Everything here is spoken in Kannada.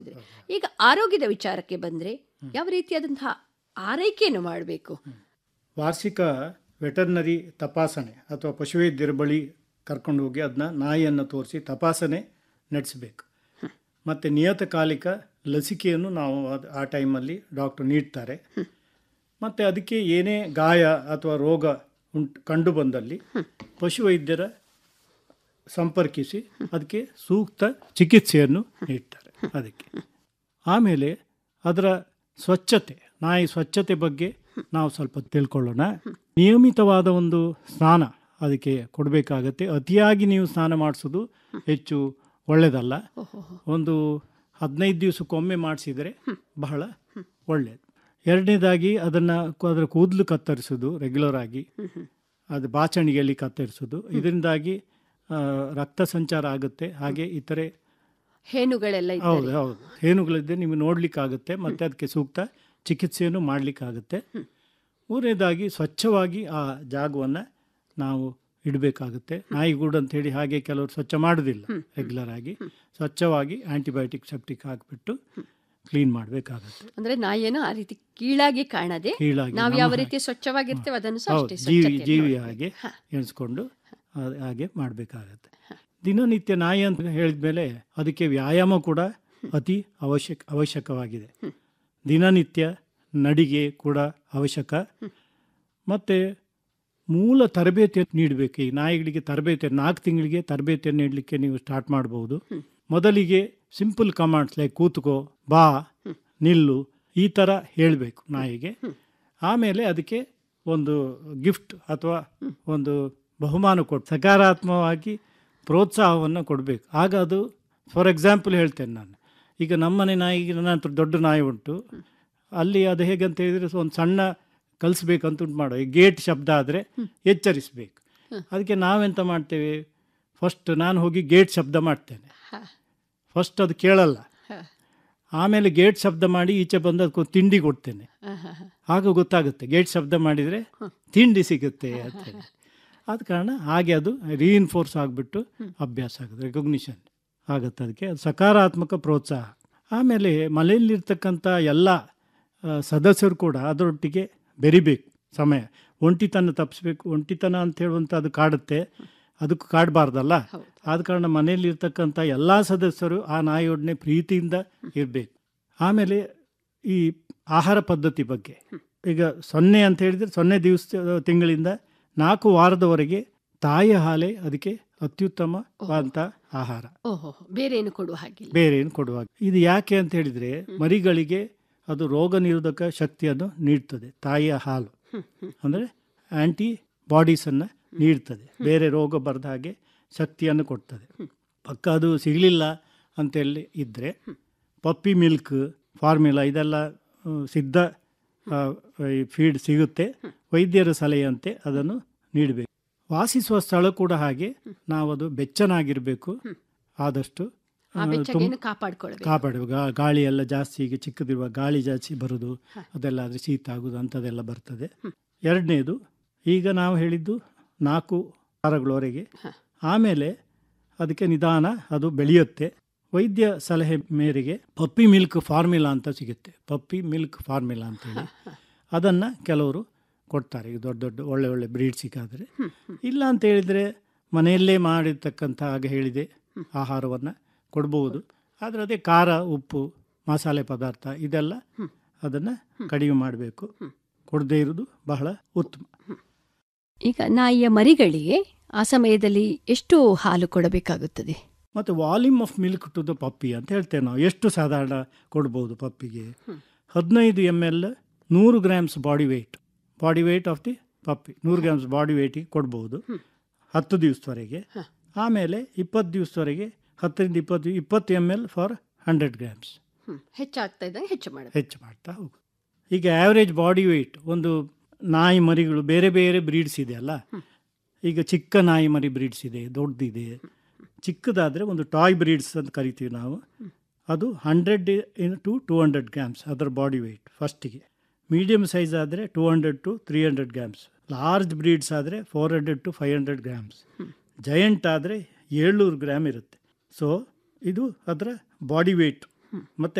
ಈಗ ಆರೋಗ್ಯದ ವಿಚಾರಕ್ಕೆ ಬಂದ್ರೆ ಯಾವ ರೀತಿಯಾದಂತಹ ಆರೈಕೆಯನ್ನು ಮಾಡಬೇಕು ವಾರ್ಷಿಕ ವೆಟರ್ನರಿ ತಪಾಸಣೆ ಅಥವಾ ಪಶುವೈದ್ಯರ ಬಳಿ ಕರ್ಕೊಂಡು ಹೋಗಿ ಅದನ್ನ ನಾಯಿಯನ್ನು ತೋರಿಸಿ ತಪಾಸಣೆ ನಡೆಸಬೇಕು ಮತ್ತು ನಿಯತಕಾಲಿಕ ಲಸಿಕೆಯನ್ನು ನಾವು ಅದು ಆ ಟೈಮಲ್ಲಿ ಡಾಕ್ಟರ್ ನೀಡ್ತಾರೆ ಮತ್ತು ಅದಕ್ಕೆ ಏನೇ ಗಾಯ ಅಥವಾ ರೋಗ ಉಂಟು ಕಂಡು ಬಂದಲ್ಲಿ ಪಶುವೈದ್ಯರ ಸಂಪರ್ಕಿಸಿ ಅದಕ್ಕೆ ಸೂಕ್ತ ಚಿಕಿತ್ಸೆಯನ್ನು ನೀಡ್ತಾರೆ ಅದಕ್ಕೆ ಆಮೇಲೆ ಅದರ ಸ್ವಚ್ಛತೆ ನಾಯಿ ಸ್ವಚ್ಛತೆ ಬಗ್ಗೆ ನಾವು ಸ್ವಲ್ಪ ತಿಳ್ಕೊಳ್ಳೋಣ ನಿಯಮಿತವಾದ ಒಂದು ಸ್ನಾನ ಅದಕ್ಕೆ ಕೊಡಬೇಕಾಗತ್ತೆ ಅತಿಯಾಗಿ ನೀವು ಸ್ನಾನ ಮಾಡಿಸೋದು ಹೆಚ್ಚು ಒಳ್ಳೆಯದಲ್ಲ ಒಂದು ಹದಿನೈದು ದಿವಸಕ್ಕೊಮ್ಮೆ ಮಾಡಿಸಿದರೆ ಬಹಳ ಒಳ್ಳೆಯದು ಎರಡನೇದಾಗಿ ಅದನ್ನು ಅದರ ಕೂದಲು ಕತ್ತರಿಸೋದು ರೆಗ್ಯುಲರ್ ಆಗಿ ಅದು ಬಾಚಣಿಗೆಯಲ್ಲಿ ಕತ್ತರಿಸೋದು ಇದರಿಂದಾಗಿ ಆ, ರಕ್ತ ಸಂಚಾರ ಆಗುತ್ತೆ ಹಾಗೆ ಇತರೆ ಹೇನುಗಳೆಲ್ಲ ಹೌದು ಇದ್ದಾರೆ ಹೌದು ಹೇನುಗಳಿದ್ದೆ ನಿಮಗೆ ನೋಡ್ಲಿಕ್ಕಾಗುತ್ತೆ ಮತ್ತು ಅದಕ್ಕೆ ಸೂಕ್ತ ಚಿಕಿತ್ಸೆಯನ್ನು ಮಾಡಲಿಕ್ಕಾಗುತ್ತೆ ಮೂರನೇದಾಗಿ ಸ್ವಚ್ಛವಾಗಿ ಆ ಜಾಗವನ್ನು ನಾವು ಇಡಬೇಕಾಗುತ್ತೆ ನಾಯಿಗೂಡು ಅಂತ ಹೇಳಿ ಹಾಗೆ ಕೆಲವರು ಸ್ವಚ್ಛ ಮಾಡೋದಿಲ್ಲ ರೆಗ್ಯುಲರ್ ಆಗಿ ಸ್ವಚ್ಛವಾಗಿ ಆಂಟಿಬಯೋಟಿಕ್ ಸೆಪ್ಟಿಕ್ ಹಾಕಿಬಿಟ್ಟು ಕ್ಲೀನ್ ಮಾಡಬೇಕಾಗತ್ತೆ ಅಂದ್ರೆ ನಾಯಿಯನ್ನು ಆ ರೀತಿ ಕೀಳಾಗಿ ಕಾಣದೆ ಕೀಳಾಗಿ ನಾವು ನಮ್ಮ ಯಾವ ಹಾಗೆ. ರೀತಿ ಸ್ವಚ್ಛವಾಗಿರ್ತೇವೆ ಅದನ್ನು ಸಹ ಹೌದು ಅಷ್ಟೇ ಜೀವಿ ಸ್ವಚ್ಛತೆಯನ್ನು ಜೀವಿ ನೋಡ್ಬೇಕು. ಹಾಗೆ ಹ. ಎಣಿಸ್ಕೊಂಡು ಅದ್- ಹಾಗೆ ಮಾಡಬೇಕಾಗತ್ತೆ ದಿನನಿತ್ಯ ನಾಯಿ ಅಂತ ಹೇಳಿದ್ಮೇಲೆ ಅದಕ್ಕೆ ವ್ಯಾಯಾಮ ಕೂಡ ಅತಿ ಅವಶ್ಯಕ ಅವಶ್ಯಕವಾಗಿದೆ ದಿನನಿತ್ಯ ನಡಿಗೆ ಕೂಡ ಅವಶ್ಯಕ ಮತ್ತು ಮೂಲ ತರಬೇತಿ ನೀಡಬೇಕು ಈ ನಾಯಿಗಳಿಗೆ ತರಬೇತಿ ನಾಲ್ಕು ತಿಂಗಳಿಗೆ ತರಬೇತಿಯನ್ನು ನೀಡಲಿಕ್ಕೆ ನೀವು ಸ್ಟಾರ್ಟ್ ಮಾಡ್ಬೋದು ಮೊದಲಿಗೆ ಸಿಂಪಲ್ ಕಮಾಂಡ್ಸ್ ಲೈಕ್ ಕೂತ್ಕೋ ಬಾ ನಿಲ್ಲು ಈ ಥರ ಹೇಳಬೇಕು ನಾಯಿಗೆ ಆಮೇಲೆ ಅದಕ್ಕೆ ಒಂದು ಗಿಫ್ಟ್ ಅಥವಾ ಒಂದು ಬಹುಮಾನ ಕೊಟ್ಟು ಸಕಾರಾತ್ಮಕವಾಗಿ ಪ್ರೋತ್ಸಾಹವನ್ನು ಕೊಡಬೇಕು ಆಗ ಅದು ಫಾರ್ ಎಕ್ಸಾಂಪಲ್ ಹೇಳ್ತೇನೆ ನಾನು ಈಗ ನಮ್ಮನೆ ನಾಯಿಗೆ ನನ್ನ ಹತ್ರ ದೊಡ್ಡ ನಾಯಿ ಉಂಟು ಅಲ್ಲಿ ಅದು ಹೇಗೆ ಅಂತ ಹೇಳಿದರೆ ಒಂದು ಸಣ್ಣ ಕಲಿಸ್ಬೇಕಂತ ಉಂಟು ಮಾಡೋ ಈ ಗೇಟ್ ಶಬ್ದ ಆದರೆ ಎಚ್ಚರಿಸಬೇಕು ಅದಕ್ಕೆ ನಾವೆಂತ ಮಾಡ್ತೇವೆ ಫಸ್ಟ್ ನಾನು ಹೋಗಿ ಗೇಟ್ ಶಬ್ದ ಮಾಡ್ತೇನೆ ಹ. ಫಸ್ಟ್ ಅದು ಕೇಳಲ್ಲ ಹ. ಆಮೇಲೆ ಗೇಟ್ ಶಬ್ದ ಮಾಡಿ ಈಚೆ ಬಂದು ಅದಕ್ಕೊಂದು ತಿಂಡಿ ಕೊಡ್ತೇನೆ ಹ, ಹ, ಹ. ಆಗ ಗೊತ್ತಾಗುತ್ತೆ ಗೇಟ್ ಶಬ್ದ ಮಾಡಿದರೆ ತಿಂಡಿ ಸಿಗುತ್ತೆ ಅಂತ ಹೇಳಿ ಆದ ಕಾರಣ ಹಾಗೆ ಅದು ರೀಇನ್ಫೋರ್ಸ್ ಆಗಿಬಿಟ್ಟು ಅಭ್ಯಾಸ ಆಗುತ್ತೆ ರೆಕಗ್ನಿಷನ್ ಆಗುತ್ತೆ ಅದಕ್ಕೆ ಅದು ಸಕಾರಾತ್ಮಕ ಪ್ರೋತ್ಸಾಹ ಆಮೇಲೆ ಮನೆಯಲ್ಲಿರ್ತಕ್ಕಂಥ ಎಲ್ಲ ಆ, ಸದಸ್ಯರು ಕೂಡ ಅದರೊಟ್ಟಿಗೆ ಬೆರಿಬೇಕು ಸಮಯ ಒಂಟಿತನ ತಪ್ಪಿಸ್ಬೇಕು ಒಂಟಿತನ ಅಂತ ಹೇಳುವಂಥ ಅದು ಕಾಡುತ್ತೆ ಅದಕ್ಕೂ ಕಾಡಬಾರ್ದಲ್ಲ ಹೌದು. ಆದ ಕಾರಣ ಮನೆಯಲ್ಲಿರ್ತಕ್ಕಂಥ ಎಲ್ಲ ಸದಸ್ಯರು ಆ ನಾಯಿಯೊಡನೆ ಪ್ರೀತಿಯಿಂದ ಇರಬೇಕು ಆಮೇಲೆ ಈ ಆಹಾರ ಪದ್ಧತಿ ಬಗ್ಗೆ ಈಗ ಸೊನ್ನೆ ಅಂತ ಹೇಳಿದರೆ ಸೊನ್ನೆ ದಿವಸ ತಿಂಗಳಿಂದ ನಾಲ್ಕು ವಾರದವರೆಗೆ ತಾಯಿಯ ಹಾಲೇ ಅದಕ್ಕೆ ಅತ್ಯುತ್ತಮವಾದಂಥ ಆಹಾರ ಓಹೋ ಬೇರೆ ಏನು ಕೊಡುವ ಹಾಗಿಲ್ಲ ಬೇರೆ ಏನು ಕೊಡುವಾಗ ಇದು ಯಾಕೆ ಅಂತ ಹೇಳಿದರೆ ಮರಿಗಳಿಗೆ ಅದು ರೋಗ ನಿರೋಧಕ ಶಕ್ತಿಯನ್ನು ನೀಡ್ತದೆ ತಾಯಿಯ ಹಾಲು ಅಂದರೆ ಆ್ಯಂಟಿ ಬಾಡೀಸನ್ನು ನೀಡ್ತದೆ ಬೇರೆ ರೋಗ ಬರದ ಹಾಗೆ ಶಕ್ತಿಯನ್ನು ಕೊಡ್ತದೆ ಪಕ್ಕ ಅದು ಸಿಗಲಿಲ್ಲ ಅಂತೇಳಿ ಇದ್ದರೆ ಪಪ್ಪಿ ಮಿಲ್ಕ್ ಫಾರ್ಮಿಲಾ ಇದೆಲ್ಲ ಆ, ಸಿದ್ಧ ಆ, ಈ ಫೀಡ್ ಸಿಗುತ್ತೆ ವೈದ್ಯರ ಸಲಹೆಯಂತೆ ಅದನ್ನು ನೀಡಬೇಕು ವಾಸಿಸುವ ಸ್ಥಳ ಕೂಡ ಹಾಗೆ ನಾವು ಅದು ಬೆಚ್ಚನಾಗಿರಬೇಕು ಆದಷ್ಟು ಆ ಆ, ಬೆಚ್ಚಗೆಯನ್ನು ಕಾಪಾಡ್ಕೊಳ್ಬೇಕು ಕಾಪಾಡುವ ಗಾ- ಗಾಳಿ ಎಲ್ಲ ಜಾಸ್ತಿ ಈಗ ಚಿಕ್ಕದಿರುವ ಗಾಳಿ ಜಾಸ್ತಿ ಬರೋದು ಅದೆಲ್ಲ ಆದರೆ ಶೀತ ಆಗೋದು ಅಂಥದ್ದೆಲ್ಲ ಬರ್ತದೆ ಎರಡನೇದು ಈಗ ನಾವು ಹೇಳಿದ್ದು ನಾಲ್ಕು ವಾರಗಳವರೆಗೆ ಆಮೇಲೆ ಅದಕ್ಕೆ ನಿಧಾನ ಅದು ಬೆಳೆಯುತ್ತೆ ವೈದ್ಯ ಸಲಹೆ ಮೇರೆಗೆ ಪಪ್ಪಿ ಮಿಲ್ಕ್ ಫಾರ್ಮಿಲಾ ಅಂತ ಸಿಗುತ್ತೆ ಪಪ್ಪಿ ಮಿಲ್ಕ್ ಫಾರ್ಮಿಲಾ ಅಂತೇಳಿ ಅದನ್ನು ಕೆಲವರು ಕೊಡ್ತಾರೆ ಈಗ ದೊಡ್ಡ ದೊಡ್ಡ ಒಳ್ಳೆ ಒಳ್ಳೆ ಬ್ರೀಡ್ ಸಿಕ್ಕಾದರೆ ಇಲ್ಲ ಅಂತ ಹೇಳಿದರೆ ಮನೆಯಲ್ಲೇ ಮಾಡಿರ್ತಕ್ಕಂಥ ಹಾಗೆ ಹೇಳಿದೆ ಆಹಾರವನ್ನು ಕೊಡ್ಬೋದು ಆದರೆ ಅದೇ ಖಾರ ಉಪ್ಪು ಮಸಾಲೆ ಪದಾರ್ಥ ಇದೆಲ್ಲ ಅದನ್ನು ಕಡಿಮೆ ಮಾಡಬೇಕು ಕೊಡದೇ ಇರೋದು ಬಹಳ ಉತ್ತಮ ಈಗ ನಾಯಿಯ ಮರಿಗಳಿಗೆ ಆ ಸಮಯದಲ್ಲಿ ಎಷ್ಟು ಹಾಲು ಕೊಡಬೇಕಾಗುತ್ತದೆ ಮತ್ತು volume of milk to the puppy ಅಂತ ಹೇಳ್ತೇವೆ ನಾವು ಎಷ್ಟು ಸಾಧಾರಣ ಕೊಡ್ಬೋದು ಪಪ್ಪಿಗೆ ಹದಿನೈದು ಎಮ್ ಎಲ್ ನೂರು grams body weight body weight of the puppy ನೂರು ಗ್ರಾಮ್ಸ್ ಬಾಡಿ ವೆಯ್ಟಿಗೆ ಕೊಡ್ಬೋದು ಹತ್ತು ದಿವಸದವರೆಗೆ ಆಮೇಲೆ ಇಪ್ಪತ್ತು ದಿವಸದವರೆಗೆ ಹತ್ತರಿಂದ ಇಪ್ಪತ್ತು ಇಪ್ಪತ್ತು M L for hundred grams hmm. ಹೆಚ್ಚಾಗ್ತಾ ಇದ್ದಂಗೆ ಹೆಚ್ಚು ಮಾಡಬೇಕು ಹೆಚ್ಚು ಮಾಡ್ತಾ ಹೋಗು ಈಗ ಆ್ಯಾವ್ರೇಜ್ ಬಾಡಿ ವೆಯ್ಟ್ ಒಂದು ನಾಯಿ ಮರಿಗಳು ಬೇರೆ ಬೇರೆ ಬ್ರೀಡ್ಸ್ ಇದೆ ಅಲ್ಲ ಈಗ ಚಿಕ್ಕ ನಾಯಿ ಮರಿ ಬ್ರೀಡ್ಸ್ ಇದೆ ದೊಡ್ಡದಿದೆ ಚಿಕ್ಕದಾದರೆ ಒಂದು ಟಾಯ್ ಬ್ರೀಡ್ಸ್ ಅಂತ ಕರಿತೀವಿ ನಾವು ಅದು hundred in to two hundred grams ಅದರ ಬಾಡಿ ವೆಯ್ಟ್ ಫಸ್ಟಿಗೆ ಮೀಡಿಯಮ್ ಸೈಜ್ ಆದರೆ two hundred to three hundred grams large breeds ಆದರೆ four hundred to five hundred grams giant ಆದರೆ ಏಳ್ನೂರು ಗ್ರಾಮ್ ಇರುತ್ತೆ ಸೊ ಇದು ಅದರ ಬಾಡಿ ವೆಯ್ಟ್ ಮತ್ತು